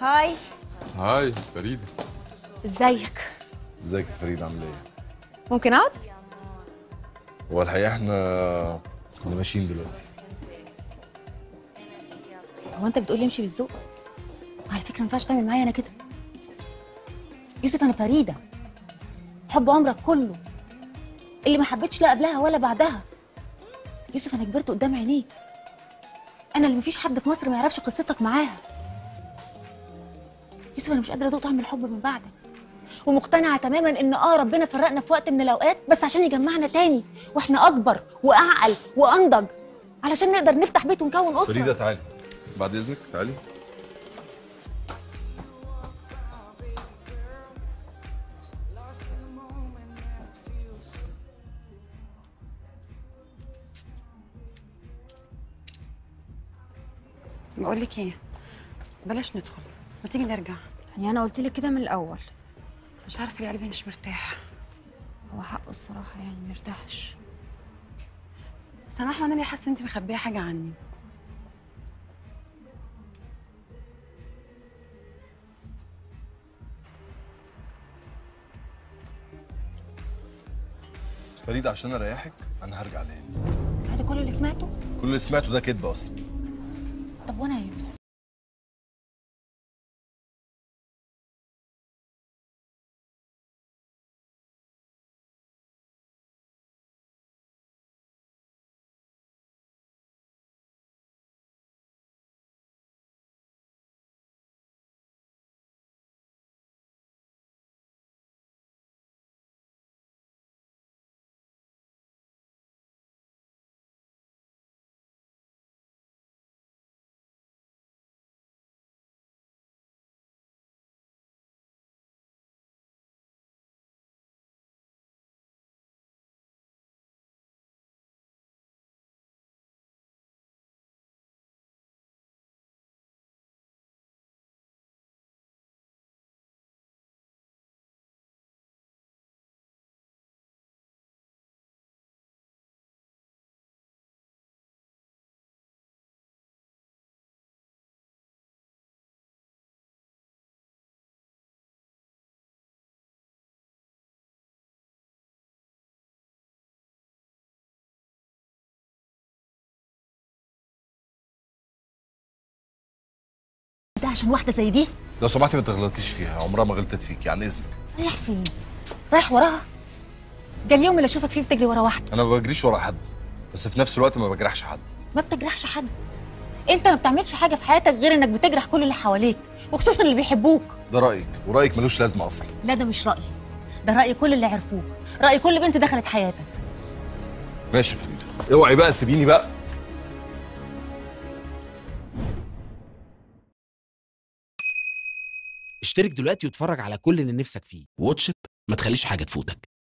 هاي هاي فريدة ازيك ازيك يا فريدة عاملة ايه؟ ممكن اقعد هو الحقيقة احنا كنا ماشيين دلوقتي هو انت بتقول لي امشي بالذوق على فكره ما ينفعش تعمل معايا انا كده يوسف انا فريده حب عمرك كله اللي ما حبيتش لا قبلها ولا بعدها يوسف انا كبرت قدام عينيك انا اللي مفيش حد في مصر ما يعرفش قصتك معاها يوسف انا مش قادره ادوق طعم الحب من بعدك ومقتنعه تماما ان اه ربنا فرقنا في وقت من الاوقات بس عشان يجمعنا تاني واحنا اكبر واعقل وانضج علشان نقدر نفتح بيت ونكون اسره فريدة تعالي بعد اذنك تعالي بقول لك ايه بلاش ندخل ما تيجي نرجع يعني انا قلت لك كده من الاول مش عارفه ليه قلبي مش مرتاح هو حقه الصراحه يعني مرتاحش سماح وانا ليه حاسه انت مخبيه حاجه عني فريدة عشان اريحك انا هرجع لهند هذا كل اللي سمعته كل اللي سمعته ده كذب اصلا طب وانا يا يوسف ده عشان واحده زي دي لو سمحتي ما تغلطيش فيها عمرها ما غلطت فيك يعني اذنك رايح فين رايح وراها جه اليوم اللي اشوفك فيه بتجري ورا واحده انا ما بجريش ورا حد بس في نفس الوقت ما بجرحش حد ما بتجرحش حد انت ما بتعملش حاجه في حياتك غير انك بتجرح كل اللي حواليك وخصوصا اللي بيحبوك ده رايك ورايك ملوش لازمه اصلا لا ده مش رايي ده راي كل اللي عرفوك راي كل بنت دخلت حياتك ماشي يا فريدة اوعي بقى سيبيني بقى اشترك دلوقتي واتفرج على كل اللي نفسك فيه واتش إت، ما تخليش حاجة تفوتك